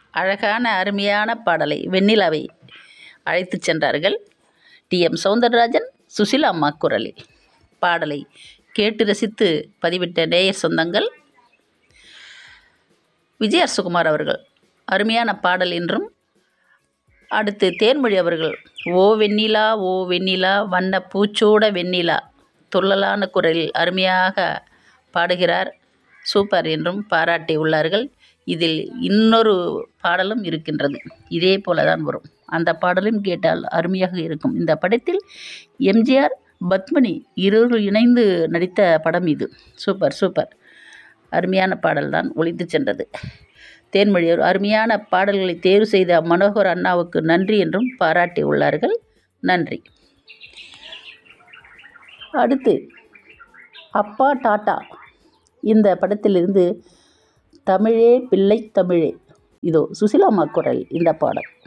அழகான அருமையான பாடலை வெண்ணிலாவை அழைத்துச் சென்றார்கள் டி எம் சௌந்தரராஜன் சுசிலா அம்மா குரலில் பாடலை கேட்டு ரசித்து பதிவிட்ட நேயர் சொந்தங்கள் விஜய சுகுமார் அவர்கள் அருமையான பாடல் என்றும் அடுத்து தேன்மொழி அவர்கள் ஓ வெண்ணிலா ஓ வெண்ணிலா வண்ண பூச்சூட வெண்ணிலா துள்ளலான குரலில் அருமையாக பாடுகிறார் சூப்பர் என்றும் பாராட்டி உள்ளார்கள் இதில் இன்னொரு பாடலும் இருக்கின்றது இதே போல தான் வரும் அந்த பாடலும் கேட்டால் அருமையாக இருக்கும் இந்த படத்தில் எம்ஜிஆர் பத்மினி இருவரும் இணைந்து நடித்த படம் இது சூப்பர் சூப்பர் அருமையான பாடல் தான் ஒலித்து சென்றது தேன்மொழி அவர் அருமையான பாடல்களை தேர்வு செய்த மனோகர் அண்ணாவுக்கு நன்றி என்றும் பாராட்டி உள்ளார்கள் நன்றி அடுத்து அப்பா டாட்டா இந்த படத்திலிருந்து தமிழே பிள்ளை தமிழே இதோ சுசிலாமா குரல் இந்த பாடல்